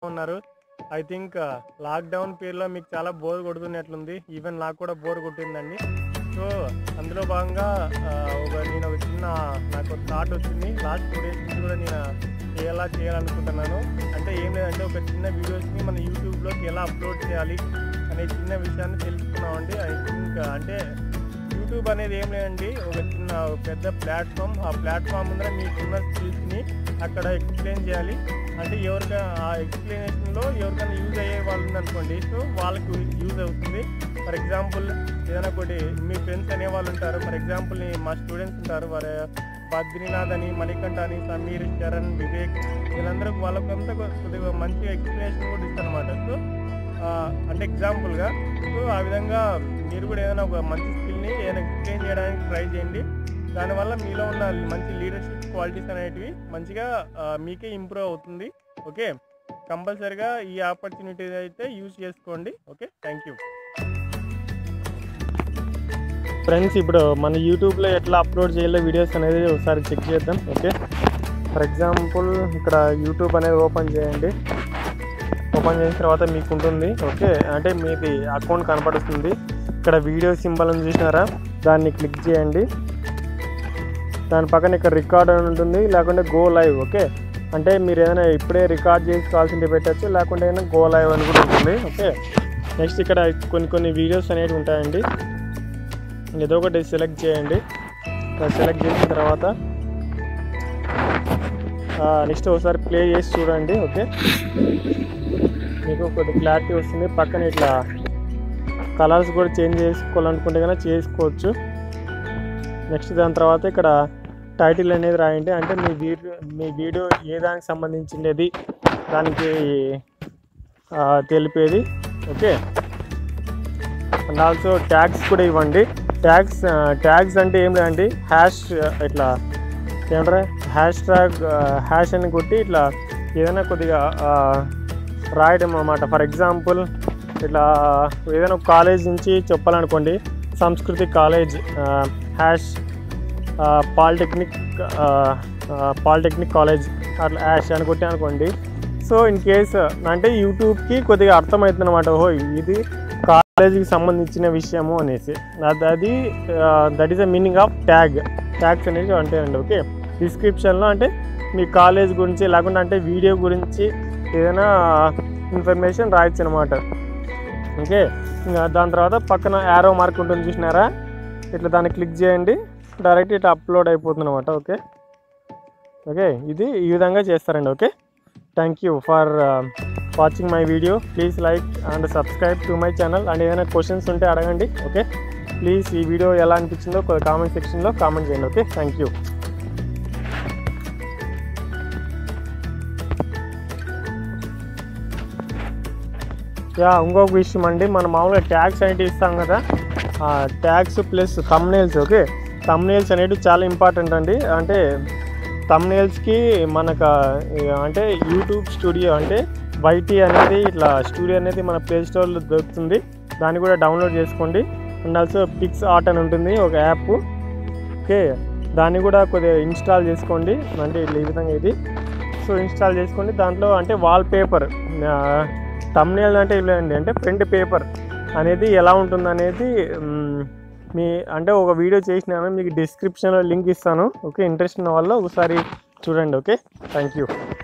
ఉన్నారు I think lockdown పీరియడ్లో మీకు చాలా బోర్ కొడుతున్నట్లుంది ఈవెన్ నాకు కూడా బోర్ కొట్టిందండి సో అందులో భాగంగా ఆ, ఒక నేను ఒక చిన్న నాకు ఒక థాట్ వచ్చింది లాస్ట్ టూ డేస్ నుంచి కూడా నేను ఎలా చేయాలనుకుంటున్నాను అంటే ఏం లేదంటే ఒక చిన్న వీడియోస్ని మన యూట్యూబ్లోకి ఎలా అప్లోడ్ చేయాలి అనే చిన్న విషయాన్ని తెలుసుకున్నామండి ఐ థింక్ అంటే యూట్యూబ్ అనేది ఏం లేదండి ఒక చిన్న ఒక పెద్ద ప్లాట్ఫామ్ ఆ ప్లాట్ఫామ్ ముందర మీకున్న స్కిల్స్ని అక్కడ ఎక్స్ప్లెయిన్ చేయాలి అంటే ఎవరికైనా ఆ ఎక్స్ప్లెనేషన్లో ఎవరికైనా యూజ్ అయ్యే వాళ్ళు ఉందనుకోండి సో వాళ్ళకు యూజ్ అవుతుంది ఫర్ ఎగ్జాంపుల్ ఏదైనా ఒకటి మీ ఫ్రెండ్స్ అనే వాళ్ళు ఉంటారు ఫర్ ఎగ్జాంపుల్ మా స్టూడెంట్స్ ఉంటారు వారి బద్రీనాథ్ అని మణికంఠ అని సమీర్ చరణ్ వివేక్ వీళ్ళందరూ వాళ్ళకంతా కొద్దిగా మంచి ఎక్స్ప్లెనేషన్ కూడా ఇస్తారు అనమాట సో ఆ, అంటే ఎగ్జాంపుల్గా సో ఆ విధంగా మీరు కూడా ఏదైనా ఒక మంచి స్కిల్ని ఏదైనా ఎక్స్ప్లెయిన్ చేయడానికి ట్రై చేయండి దానివల్ల మీలో ఉన్న మంచి లీడర్షిప్ క్వాలిటీస్ అనేటివి మంచిగా ఆ, మీకే ఇంప్రూవ్ అవుతుంది ఓకే కంపల్సరిగా ఈ ఆపర్చునిటీ అయితే యూజ్ చేసుకోండి ఓకే థ్యాంక్ యూ ఫ్రెండ్స్ ఇప్పుడు మన యూట్యూబ్లో ఎట్లా అప్లోడ్ చేయాలో వీడియోస్ అనేది ఒకసారి చెక్ చేద్దాం ఓకే ఫర్ ఎగ్జాంపుల్ ఇక్కడ యూట్యూబ్ అనేది ఓపెన్ చేయండి ఓపెన్ చేసిన తర్వాత మీకు ఉంటుంది ఓకే అంటే మీది అకౌంట్ కనపడుతుంది ఇక్కడ వీడియో సింబల్ అని చూసినారా దాన్ని క్లిక్ చేయండి దాని పక్కన ఇక్కడ రికార్డ్ అని ఉంటుంది లేకుంటే గో లైవ్ ఓకే అంటే మీరు ఏదైనా ఇప్పుడే రికార్డ్ చేసి కావాల్సింది పెట్టచ్చు లేకుంటే ఏదైనా గో లైవ్ అని కూడా ఉంటుంది ఓకే నెక్స్ట్ ఇక్కడ కొన్ని కొన్ని వీడియోస్ అనేవి ఉంటాయండి ఏదో ఒకటి సెలెక్ట్ చేయండి సెలెక్ట్ చేసిన తర్వాత నెక్స్ట్ ఒకసారి ప్లే చేసి చూడండి ఓకే మీకు కొద్ది క్లారిటీ వస్తుంది పక్కన ఇట్లా కలర్స్ కూడా చేంజ్ చేసుకోవాలనుకుంటే కనుక చేసుకోవచ్చు నెక్స్ట్ దాని తర్వాత ఇక్కడ టైటిల్ అనేది రాయండి అంటే మీ వీడియో మీ వీడియో ఏ దానికి సంబంధించినది దానికి ఆ, తెలిపేది ఓకే అండ్ ఆల్సో ట్యాగ్స్ కూడా ఇవ్వండి ట్యాగ్స్ ట్యాగ్స్ అంటే ఏం లేదండి హ్యాష్ ఇట్లా ఏమంటారా హ్యాష్ ట్యాగ్ హ్యాష్ అని కొట్టి ఇట్లా ఏదైనా కొద్దిగా ఆ, రాయడం అన్నమాట ఫర్ ఎగ్జాంపుల్ ఇట్లా ఏదైనా కాలేజ్ నుంచి చెప్పాలనుకోండి Sanskriti college hash polytechnic polytechnic college అట్లా హ్యాష్ అని కొట్టి అనుకోండి సో ఇన్ కేస్ అంటే యూట్యూబ్కి కొద్దిగా అర్థమవుతుంది అనమాట ఓహో ఇది కాలేజీకి సంబంధించిన విషయము అనేసి అది- అది that is the meaning of tag tags అనేది అంటే అండి ఓకే డిస్క్రిప్షన్లో అంటే మీ కాలేజ్ గురించి లేకుంటే అంటే వీడియో గురించి ఏదైనా ఇన్ఫర్మేషన్ రాయొచ్చు అనమాట ఓకే ఇంకా దాని తర్వాత పక్కన యారో మార్క్ ఉంటుంది చూసినారా ఇట్లా దాన్ని క్లిక్ చేయండి డైరెక్ట్ ఇట్లా అప్లోడ్ అయిపోతుంది అనమాట ఓకే ఓకే ఇది ఈ విధంగా చేస్తారండి okay thank you for watching my video please like and subscribe to my channel and ఏదైనా క్వశ్చన్స్ ఉంటే అడగండి ఓకే ప్లీజ్ ఈ వీడియో ఎలా అనిపించిందో కామెంట్ సెక్షన్లో కామెంట్ చేయండి ఓకే థ్యాంక్ యూ యా ఇంకొక విషయం అండి మనం మామూలుగా ట్యాగ్స్ అనేవి ఇస్తాం కదా tags plus thumbnails okay thumbnails అనేవి చాలా ఇంపార్టెంట్ అండి అంటే తమ్నేల్స్కి మనకు ఆ, అంటే యూట్యూబ్ స్టూడియో అంటే వైటీ అనేది ఇట్లా స్టూడియో అనేది మన ప్లే స్టోర్లో దొరుకుతుంది దాన్ని కూడా డౌన్లోడ్ చేసుకోండి అండ్ ఆల్సో పిక్స్ ఆర్ట్ అని ఉంటుంది ఒక యాప్ ఓకే దాన్ని కూడా కొద్దిగా ఇన్స్టాల్ చేసుకోండి అంటే ఇట్లా ఈ విధంగా ఇది సో ఇన్స్టాల్ చేసుకోండి దాంట్లో అంటే వాల్ పేపర్ తమ్నేల్ అంటే ఇలా అండి అంటే ఫ్రంట్ పేపర్ అనేది ఎలా ఉంటుంది అనేది మ్, మీ అంటే ఒక వీడియో చేసినాను మీకు డిస్క్రిప్షన్లో లింక్ ఇస్తాను ఓకే ఇంట్రెస్ట్ ఉన్న వాళ్ళు ఒకసారి చూడండి ఓకే థ్యాంక్ యూ